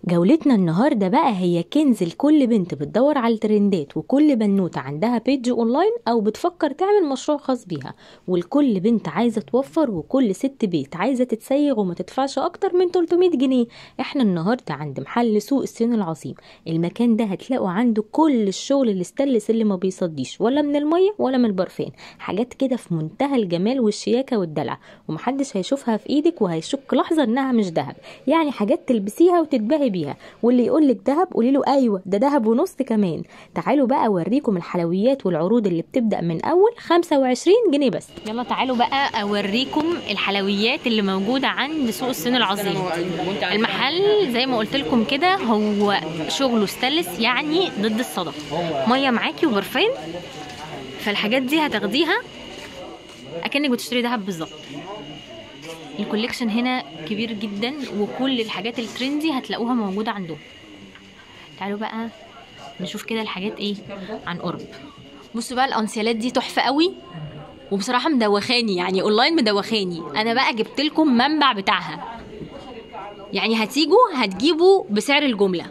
جولتنا النهارده بقى هي كنز لكل بنت بتدور على الترندات وكل بنوته عندها بيج اونلاين او بتفكر تعمل مشروع خاص بيها والكل بنت عايزه توفر وكل ست بيت عايزه تتسيغ وما تدفعش اكتر من 300 جنيه احنا النهارده عند محل سوق الصين العظيم المكان ده هتلاقوا عنده كل الشغل الاستانلس اللي ما بيصديش ولا من الميه ولا من البرفان حاجات كده في منتهى الجمال والشياكه والدلع ومحدش هيشوفها في ايدك وهيشك لحظه انها مش دهب يعني حاجات تلبسيها وتتباهي بيها واللي يقول لك دهب قولي له ايوه ده دهب ونص كمان تعالوا بقى اوريكم الحلويات والعروض اللي بتبدا من اول 25 جنيه بس يلا تعالوا بقى اوريكم الحلويات اللي موجوده عند سوق الصين العظيم المحل زي ما قلت لكم كده هو شغله ستانلس يعني ضد الصدى ميه معاكي وبرفان فالحاجات دي هتاخديها اكنك بتشتري دهب بالظبط الكوليكشن هنا كبير جدا وكل الحاجات الترندي هتلاقوها موجوده عندهم تعالوا بقى نشوف كده الحاجات ايه عن قرب بصوا بقى الانسيالات دي تحفه قوي وبصراحه مدوخاني يعني اونلاين مدوخاني انا بقى جبت لكم منبع بتاعها يعني هتيجوا هتجيبوا بسعر الجمله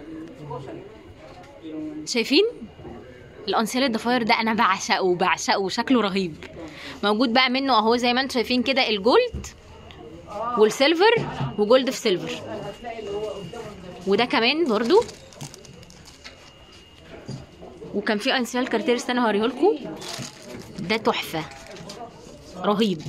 شايفين الانسيال الضفاير ده انا بعشقه بعشقه شكله رهيب موجود بقى منه اهو زي ما انتم شايفين كده الجولد والسيلفر وجولد في سيلفر وده كمان برضو وكان في انسيال كارتير استنى هوريه لكم ده تحفه رهيب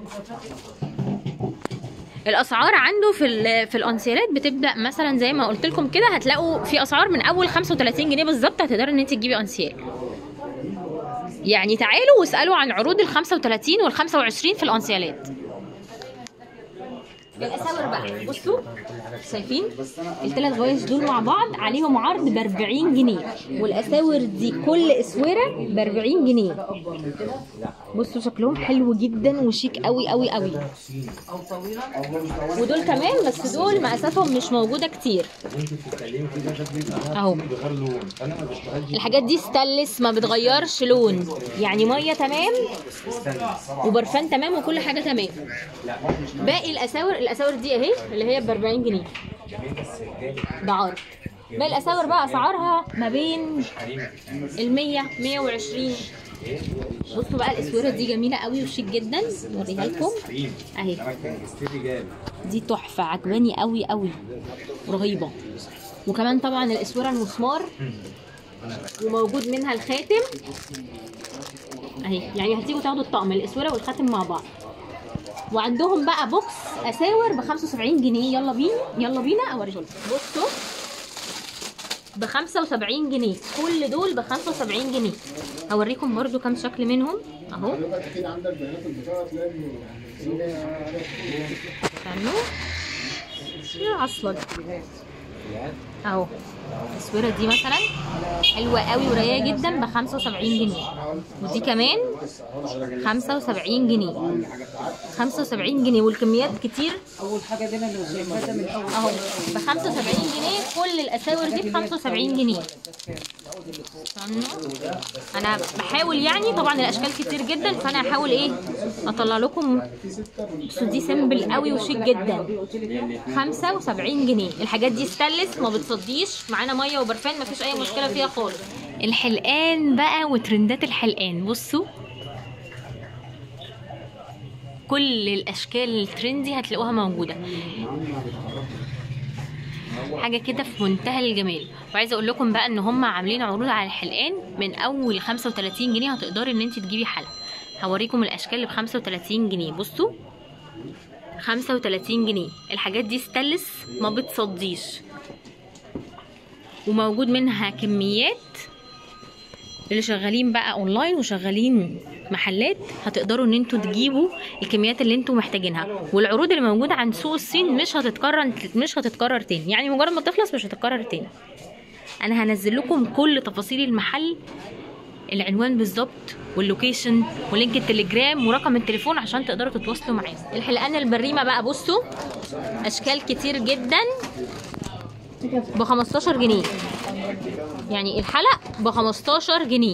الاسعار عنده في ال في الانسيالات بتبدا مثلا زي ما قلت لكم كده هتلاقوا في اسعار من اول 35 جنيه بالظبط هتقدروا ان انت تجيبي انسيال يعني تعالوا واسالوا عن عروض ال 35 وال 25 في الانسيالات الاساور بقى بصوا شايفين الثلاث غوايش دول مع بعض عليهم عرض ب 40 جنيه والاساور دي كل اسوره ب 40 جنيه بصوا شكلهم حلو جدا وشيك قوي قوي قوي ودول كمان بس دول مقاساتهم مش موجوده كتير اهو الحاجات دي ستانلس ما بتغيرش لون يعني ميه تمام وبرفان تمام وكل حاجه تمام باقي الاساور الاساور دي اهي اللي هي ب 40 جنيه ده عرض باقي الاساور بقى اسعارها ما بين ال 100 120 بصوا بقى الاسوره دي جميله قوي وشيك جدا اوريها لكم اهي دي تحفه عجباني قوي قوي رهيبه وكمان طبعا الاسوره المسمار وموجود منها الخاتم اهي يعني هتيجوا تاخدوا الطقم الاسوره والخاتم مع بعض وعندهم بقى بوكس اساور ب 75 جنيه يلا بينا يلا بينا اوريه لكم بصوا ب 75 جنيه كل دول ب 75 جنيه هوريكم برضو كام شكل منهم اهو استنوا يا اصلا اهو التصويره دي مثلا حلوه قوي ورايقه جدا ب 75 جنيه ودي كمان 75 جنيه 75 جنيه والكميات كتير اول حاجه دي انا اللي شايفاها من اول اهو ب 75 جنيه كل الاساور دي ب 75 جنيه استنوا. انا بحاول يعني طبعا الاشكال كتير جدا فانا هحاول ايه اطلع لكم بصوا دي سيمبل قوي وشيك جدا 75 جنيه الحاجات دي ستانلس ما بتصديش معانا ميه وبرفان مفيش اي مشكله فيها خالص الحلقان بقى وترندات الحلقان بصوا كل الاشكال الترندي هتلاقوها موجوده حاجه كده في منتهى الجمال وعايزه اقول لكم بقى ان هم عاملين عروض على الحلقان من اول 35 جنيه هتقدري ان انت تجيبي حلقه هوريكم الاشكال اللي ب 35 جنيه بصوا 35 جنيه الحاجات دي ستانلس ما بتصديش وموجود منها كميات اللي شغالين بقى اونلاين وشغالين محلات هتقدروا ان انتوا تجيبوا الكميات اللي انتوا محتاجينها والعروض اللي موجوده عند سوق الصين مش هتتكرر مش هتتكرر تاني يعني مجرد ما تخلص مش هتتكرر تاني انا هنزل لكم كل تفاصيل المحل العنوان بالظبط واللوكيشن ولينك التليجرام ورقم التليفون عشان تقدروا تتواصلوا معاهم الحلقان البريمه بقى بصوا اشكال كتير جدا ب 15 جنيه يعني الحلق ب 15 جنيه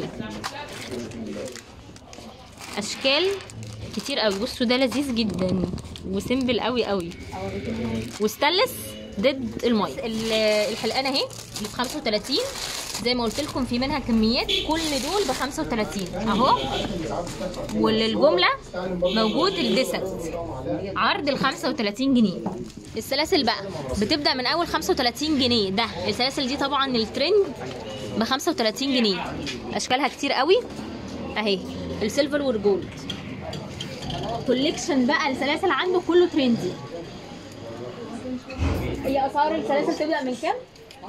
اشكال كتير قوي بصوا ده لذيذ جدا وسيمبل قوي قوي وستانلس ضد الميه ال- الحلقانه اهي دي ب 35 زي ما قلت لكم في منها كميات كل دول ب 35 اهو والجمله موجود الدست عرض ال 35 جنيه السلاسل بقى بتبدا من اول 35 جنيه ده السلاسل دي طبعا الترند ب 35 جنيه اشكالها كتير قوي اهي السيلفر والجولد كوليكشن بقى السلاسل عنده كله ترندي هي اسعار السلاسل تبدا من كام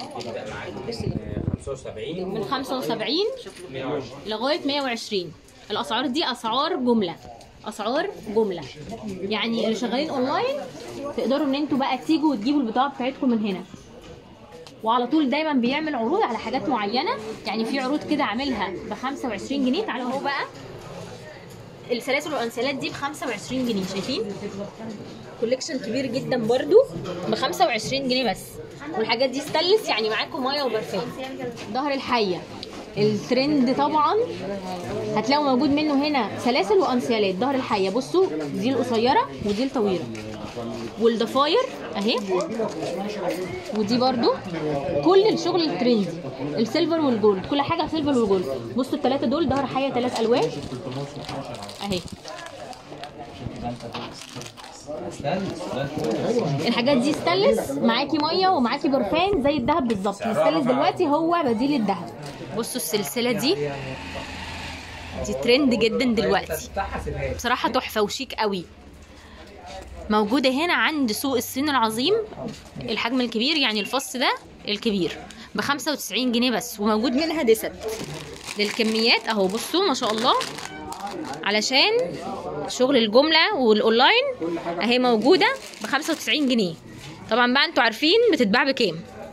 75 من 75 لغايه 120 الاسعار دي اسعار جمله اسعار جمله يعني اللي شغالين اونلاين تقدروا ان انتوا بقى تيجوا وتجيبوا البضاعه بتاعتكم من هنا وعلى طول دايما بيعمل عروض على حاجات معينه يعني في عروض كده عاملها ب 25 جنيه تعالوا اهو بقى السلاسل والانسيالات دي ب 25 جنيه شايفين كوليكشن كبير جدا برضو ب 25 جنيه بس والحاجات دي ستانلس يعني معاكم ميه وبرفان ظهر الحيه الترند طبعا هتلاقوا موجود منه هنا سلاسل وانسيالات ظهر الحيه بصوا دي القصيره ودي الطويله والضفاير اهي ودي برضو كل الشغل الترندي السيلفر والجولد كل حاجه سيلفر والجولد بصوا الثلاثه دول ظهر حيه ثلاث الوان اهي الحاجات دي ستانلس معاكي ميه ومعاكي برفان زي الدهب بالظبط الستانلس دلوقتي هو بديل الدهب بصوا السلسله دي دي ترند جدا دلوقتي بصراحه تحفه وشيك قوي موجوده هنا عند سوق الصين العظيم الحجم الكبير يعني الفص ده الكبير ب 95 جنيه بس وموجود منها دست للكميات اهو بصوا ما شاء الله علشان شغل الجمله والاونلاين اهي موجوده ب 95 جنيه طبعا بقى انتوا عارفين بتتباع بكام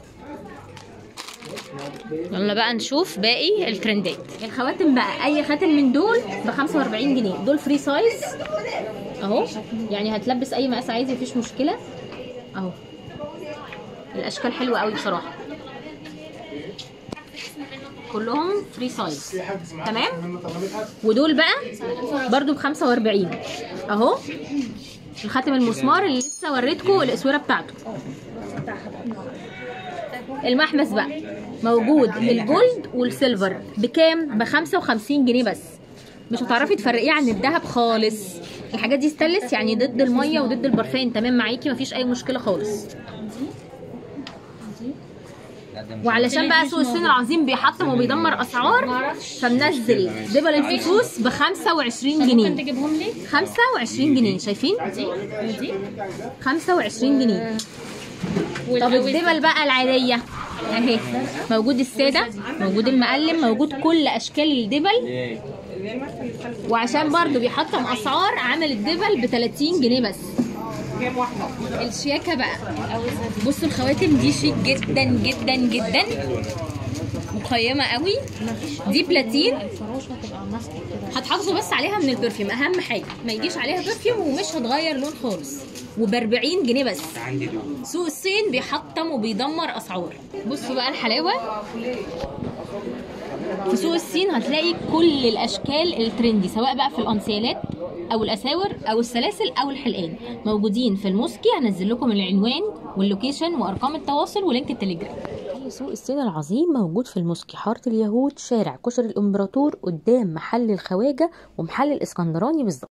يلا بقى نشوف باقي الترندات الخواتم بقى اي خاتم من دول ب 45 جنيه دول فري سايز اهو يعني هتلبس اي مقاس عادي مفيش مشكله اهو الاشكال حلوه قوي بصراحه كلهم فري سايز تمام ودول بقى برضو ب 45 اهو الخاتم المسمار اللي لسه وريتكم الاسوره بتاعته المحبس بقى موجود الجولد والسيلفر بكام ب 55 جنيه بس مش هتعرفي تفرقيه عن الذهب خالص الحاجات دي ستانلس يعني ضد الميه وضد البرفان تمام معاكي مفيش اي مشكله خالص وعلشان بقى سوق الصين العظيم بيحطم وبيدمر اسعار فمنزل دبل الفصوص ب 25 جنيه تجيبهم لي 25 جنيه شايفين ودي 25 جنيه طب الدبل بقى العادية اهي موجود السادة موجود المقلم موجود كل اشكال الدبل وعشان برضو بيحطم اسعار عامل الدبل ب 30 جنيه بس الشياكة بقى بصوا الخواتم دي شيك جدا جدا جدا مقيمة قوي دي بلاتين هتحافظوا بس عليها من البرفيوم اهم حاجة ما يجيش عليها برفيوم ومش هتغير لون خالص وب 40 جنيه بس عندي دول سوق الصين بيحطم وبيدمر اسعار بصوا بقى الحلاوه في سوق الصين هتلاقي كل الاشكال الترندي سواء بقى في الانسيالات او الاساور او السلاسل او الحلقان موجودين في الموسكي هنزل لكم العنوان واللوكيشن وارقام التواصل ولينك التليجرام سوق الصين العظيم موجود في الموسكي حاره اليهود شارع كشر الامبراطور قدام محل الخواجه ومحل الاسكندراني بالظبط